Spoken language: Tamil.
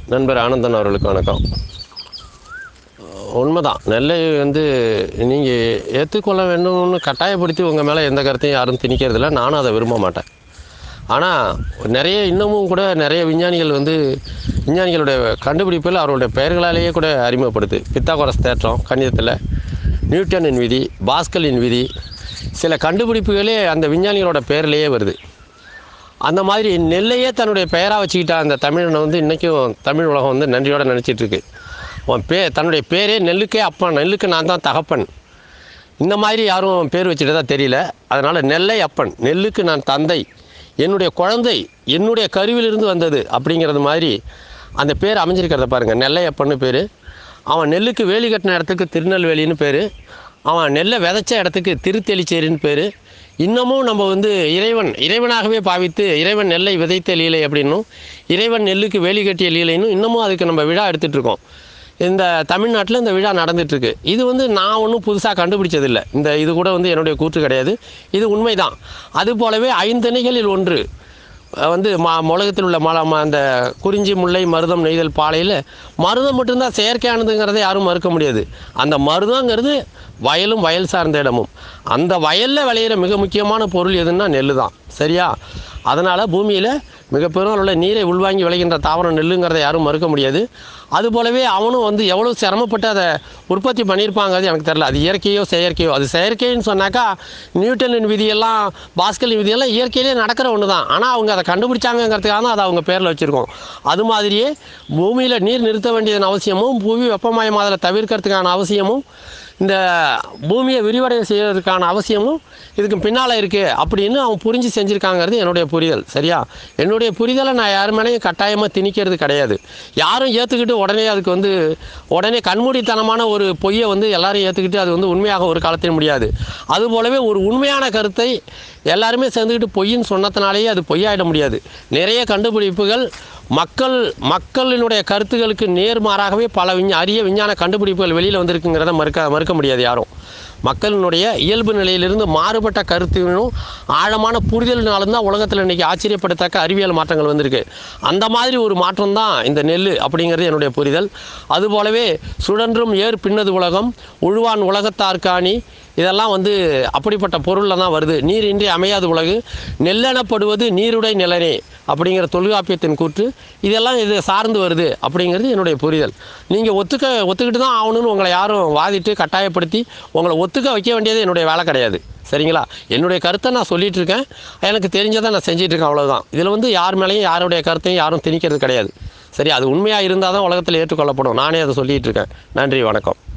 நண்பர் ஆனந்தன் அவர்களுக்கு வணக்கம் உண்மைதான் நெல்லை வந்து நீங்கள் ஏற்றுக்கொள்ள வேண்டும்னு கட்டாயப்படுத்தி உங்கள் மேலே எந்த கருத்தையும் யாரும் திணிக்கிறதில்ல நானும் அதை விரும்ப மாட்டேன் ஆனால் நிறைய இன்னமும் கூட நிறைய விஞ்ஞானிகள் வந்து விஞ்ஞானிகளுடைய கண்டுபிடிப்பில் அவருடைய பெயர்களாலேயே கூட அறிமுகப்படுது பித்தாகோரஸ் தேற்றம் கணிதத்தில் நியூட்டனின் விதி பாஸ்கலின் விதி சில கண்டுபிடிப்புகளே அந்த விஞ்ஞானிகளோட பெயர்லேயே வருது அந்த மாதிரி நெல்லையே தன்னுடைய பெயராக வச்சுக்கிட்ட அந்த தமிழனை வந்து இன்றைக்கும் தமிழ் உலகம் வந்து நன்றியோடு நினச்சிட்டு இருக்கு உன் பே தன்னுடைய பேரே நெல்லுக்கே அப்பன் நெல்லுக்கு நான் தான் தகப்பன் இந்த மாதிரி யாரும் பேர் வச்சுட்டதா தெரியல அதனால் நெல்லை அப்பன் நெல்லுக்கு நான் தந்தை என்னுடைய குழந்தை என்னுடைய கருவிலிருந்து வந்தது அப்படிங்கிறது மாதிரி அந்த பேர் அமைஞ்சிருக்கிறத பாருங்கள் நெல்லை அப்பன்னு பேர் அவன் நெல்லுக்கு வேலி கட்டின இடத்துக்கு திருநெல்வேலின்னு பேர் அவன் நெல்லை விதைச்ச இடத்துக்கு திருத்தெளிச்சேரின்னு பேர் இன்னமும் நம்ம வந்து இறைவன் இறைவனாகவே பாவித்து இறைவன் நெல்லை விதைத்த லீலை அப்படின்னும் இறைவன் நெல்லுக்கு வேலி கட்டிய லீலைன்னும் இன்னமும் அதுக்கு நம்ம விழா எடுத்துகிட்டு இருக்கோம் இந்த தமிழ்நாட்டில் இந்த விழா நடந்துகிட்ருக்கு இது வந்து நான் ஒன்றும் புதுசாக கண்டுபிடிச்சதில்லை இந்த இது கூட வந்து என்னுடைய கூற்று கிடையாது இது உண்மைதான் அது போலவே ஐந்தணைகளில் ஒன்று அஹ் வந்து மா உலகத்தில் உள்ள மல ம- அந்த குறிஞ்சி முல்லை மருதம் நெய்தல் பாலையில் மருதம் மட்டும்தான் செயற்கையானதுங்கிறதை யாரும் மறுக்க முடியாது அந்த மருதங்கிறது வயலும் வயல் சார்ந்த இடமும் அந்த வயலில் விளையிற மிக முக்கியமான பொருள் எதுன்னா நெல் தான் சரியா அதனால் பூமியில் மிக பெரும் உள்ள நீரை உள்வாங்கி விளைகின்ற தாவரம் நெல்லுங்கிறத யாரும் மறுக்க முடியாது அதுபோலவே அவனும் வந்து எவ்வளோ சிரமப்பட்டு அதை உற்பத்தி பண்ணியிருப்பாங்கிறது எனக்கு தெரில அது இயற்கையோ செயற்கையோ அது செயற்கைன்னு சொன்னாக்கா நியூட்டனின் விதியெல்லாம் பாஸ்கலின் விதியெல்லாம் இயற்கையிலே நடக்கிற ஒன்று தான் ஆனால் அவங்க அதை கண்டுபிடிச்சாங்கங்கிறதுக்காக தான் அதை அவங்க பேரில் வச்சுருக்கோம் அது மாதிரியே பூமியில் நீர் நிறுத்த வேண்டியதன் அவசியமும் புவி வெப்பமயமாதலை தவிர்க்கிறதுக்கான அவசியமும் இந்த பூமியை விரிவடைய செய்வதற்கான அவசியமும் இதுக்கு பின்னால் இருக்குது அப்படின்னு அவன் புரிஞ்சு செஞ்சுருக்காங்கிறது என்னுடைய புரிதல் சரியா என்னுடைய புரிதலை நான் யார் மேலேயும் கட்டாயமாக திணிக்கிறது கிடையாது யாரும் ஏற்றுக்கிட்டு உடனே அதுக்கு வந்து உடனே கண்மூடித்தனமான ஒரு பொய்யை வந்து எல்லாரும் ஏற்றுக்கிட்டு அது வந்து உண்மையாக ஒரு காலத்தில் முடியாது அதுபோலவே ஒரு உண்மையான கருத்தை எல்லாருமே சேர்ந்துக்கிட்டு பொய்ன்னு சொன்னதுனாலேயே அது பொய்யாயிட முடியாது நிறைய கண்டுபிடிப்புகள் மக்கள் மக்களினுடைய கருத்துகளுக்கு நேர்மாறாகவே பல விஞ்ஞ அரிய விஞ்ஞான கண்டுபிடிப்புகள் வெளியில் வந்திருக்குங்கிறத மறுக்க மறுக்க முடியாது யாரும் மக்களினுடைய இயல்பு நிலையிலிருந்து மாறுபட்ட கருத்தினும் ஆழமான புரிதலினாலும் தான் உலகத்தில் இன்றைக்கி ஆச்சரியப்படத்தக்க அறிவியல் மாற்றங்கள் வந்திருக்கு அந்த மாதிரி ஒரு மாற்றம் தான் இந்த நெல் அப்படிங்கிறது என்னுடைய புரிதல் அதுபோலவே சுழன்றும் ஏர் பின்னது உலகம் உழுவான் உலகத்தார்காணி இதெல்லாம் வந்து அப்படிப்பட்ட பொருளில் தான் வருது நீர் இன்றி அமையாது உலகு நெல்லெனப்படுவது நீருடை நிலனே அப்படிங்கிற தொல்காப்பியத்தின் கூற்று இதெல்லாம் இது சார்ந்து வருது அப்படிங்கிறது என்னுடைய புரிதல் நீங்கள் ஒத்துக்க ஒத்துக்கிட்டு தான் ஆகணும்னு உங்களை யாரும் வாதிட்டு கட்டாயப்படுத்தி உங்களை ஒத்துக்க வைக்க வேண்டியது என்னுடைய வேலை கிடையாது சரிங்களா என்னுடைய கருத்தை நான் சொல்லிட்டு இருக்கேன் எனக்கு தெரிஞ்சதை நான் செஞ்சிட்டு இருக்கேன் அவ்வளவுதான் இதில் வந்து யார் மேலேயும் யாருடைய கருத்தையும் யாரும் திணிக்கிறது கிடையாது சரி அது உண்மையாக இருந்தால் தான் உலகத்தில் ஏற்றுக்கொள்ளப்படும் நானே அதை சொல்லிட்டு இருக்கேன் நன்றி வணக்கம்